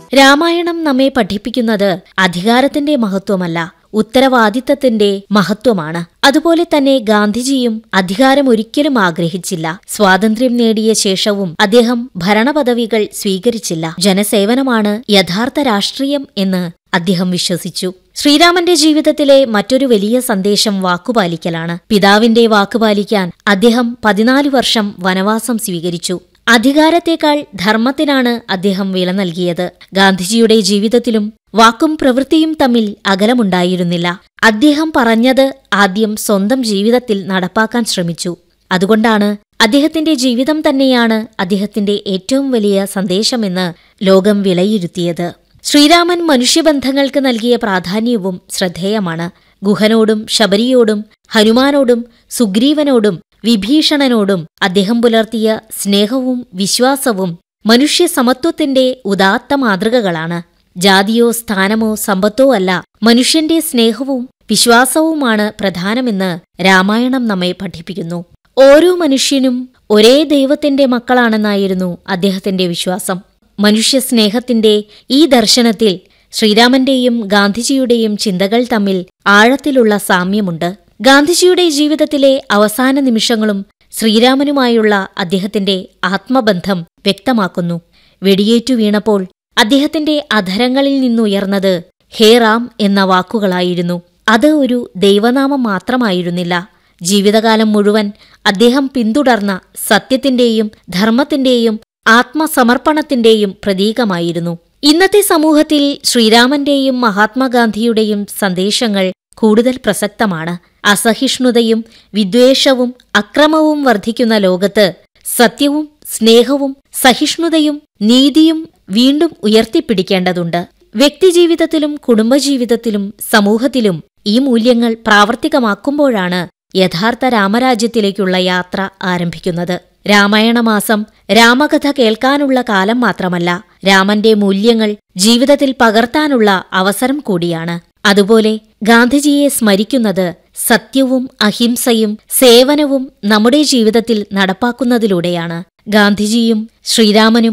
രാമായണം നമ്മെ പഠിപ്പിക്കുന്നത് അധികാരത്തിന്റെ മഹത്വമല്ല ഉത്തരവാദിത്തത്തിന്റെ മഹത്വമാണ് അതുപോലെ തന്നെ ഗാന്ധിജിയും അധികാരം ഒരിക്കലും ആഗ്രഹിച്ചില്ല സ്വാതന്ത്ര്യം നേടിയ ശേഷവും അദ്ദേഹം ഭരണപദവികൾ സ്വീകരിച്ചില്ല ജനസേവനമാണ് യഥാർത്ഥ രാഷ്ട്രീയം എന്ന് അദ്ദേഹം വിശ്വസിച്ചു ശ്രീരാമന്റെ ജീവിതത്തിലെ മറ്റൊരു വലിയ സന്ദേശം വാക്കുപാലിക്കലാണ് പിതാവിന്റെ വാക്കുപാലിക്കാൻ അദ്ദേഹം പതിനാല് വർഷം വനവാസം സ്വീകരിച്ചു അധികാരത്തേക്കാൾ ധർമ്മത്തിനാണ് അദ്ദേഹം വില നൽകിയത് ഗാന്ധിജിയുടെ ജീവിതത്തിലും വാക്കും പ്രവൃത്തിയും തമ്മിൽ അകലമുണ്ടായിരുന്നില്ല അദ്ദേഹം പറഞ്ഞത് ആദ്യം സ്വന്തം ജീവിതത്തിൽ നടപ്പാക്കാൻ ശ്രമിച്ചു അതുകൊണ്ടാണ് അദ്ദേഹത്തിന്റെ ജീവിതം തന്നെയാണ് അദ്ദേഹത്തിന്റെ ഏറ്റവും വലിയ സന്ദേശമെന്ന് ലോകം വിലയിരുത്തിയത് ശ്രീരാമൻ മനുഷ്യബന്ധങ്ങൾക്ക് നൽകിയ പ്രാധാന്യവും ശ്രദ്ധേയമാണ് ഗുഹനോടും ശബരിയോടും ഹനുമാനോടും സുഗ്രീവനോടും വിഭീഷണനോടും അദ്ദേഹം പുലർത്തിയ സ്നേഹവും വിശ്വാസവും മനുഷ്യ സമത്വത്തിന്റെ ഉദാത്ത മാതൃകകളാണ് ജാതിയോ സ്ഥാനമോ സമ്പത്തോ അല്ല മനുഷ്യന്റെ സ്നേഹവും വിശ്വാസവുമാണ് പ്രധാനമെന്ന് രാമായണം നമ്മെ പഠിപ്പിക്കുന്നു ഓരോ മനുഷ്യനും ഒരേ ദൈവത്തിന്റെ മക്കളാണെന്നായിരുന്നു അദ്ദേഹത്തിന്റെ വിശ്വാസം മനുഷ്യസ്നേഹത്തിന്റെ ഈ ദർശനത്തിൽ ശ്രീരാമന്റെയും ഗാന്ധിജിയുടെയും ചിന്തകൾ തമ്മിൽ ആഴത്തിലുള്ള സാമ്യമുണ്ട് ഗാന്ധിജിയുടെ ജീവിതത്തിലെ അവസാന നിമിഷങ്ങളും ശ്രീരാമനുമായുള്ള അദ്ദേഹത്തിന്റെ ആത്മബന്ധം വ്യക്തമാക്കുന്നു വെടിയേറ്റു വീണപ്പോൾ അദ്ദേഹത്തിന്റെ അധരങ്ങളിൽ നിന്നുയർന്നത് ഹേ റാം എന്ന വാക്കുകളായിരുന്നു അത് ഒരു ദൈവനാമം മാത്രമായിരുന്നില്ല ജീവിതകാലം മുഴുവൻ അദ്ദേഹം പിന്തുടർന്ന സത്യത്തിന്റെയും ധർമ്മത്തിന്റെയും ആത്മസമർപ്പണത്തിന്റെയും പ്രതീകമായിരുന്നു ഇന്നത്തെ സമൂഹത്തിൽ ശ്രീരാമന്റെയും മഹാത്മാഗാന്ധിയുടെയും സന്ദേശങ്ങൾ കൂടുതൽ പ്രസക്തമാണ് അസഹിഷ്ണുതയും വിദ്വേഷവും അക്രമവും വർദ്ധിക്കുന്ന ലോകത്ത് സത്യവും സ്നേഹവും സഹിഷ്ണുതയും നീതിയും വീണ്ടും ഉയർത്തിപ്പിടിക്കേണ്ടതുണ്ട് വ്യക്തിജീവിതത്തിലും കുടുംബജീവിതത്തിലും സമൂഹത്തിലും ഈ മൂല്യങ്ങൾ പ്രാവർത്തികമാക്കുമ്പോഴാണ് യഥാർത്ഥ രാമരാജ്യത്തിലേക്കുള്ള യാത്ര ആരംഭിക്കുന്നത് രാമായണമാസം രാമകഥ കേൾക്കാനുള്ള കാലം മാത്രമല്ല രാമന്റെ മൂല്യങ്ങൾ ജീവിതത്തിൽ പകർത്താനുള്ള അവസരം കൂടിയാണ് അതുപോലെ ഗാന്ധിജിയെ സ്മരിക്കുന്നത് സത്യവും അഹിംസയും സേവനവും നമ്മുടെ ജീവിതത്തിൽ നടപ്പാക്കുന്നതിലൂടെയാണ് ഗാന്ധിജിയും ശ്രീരാമനും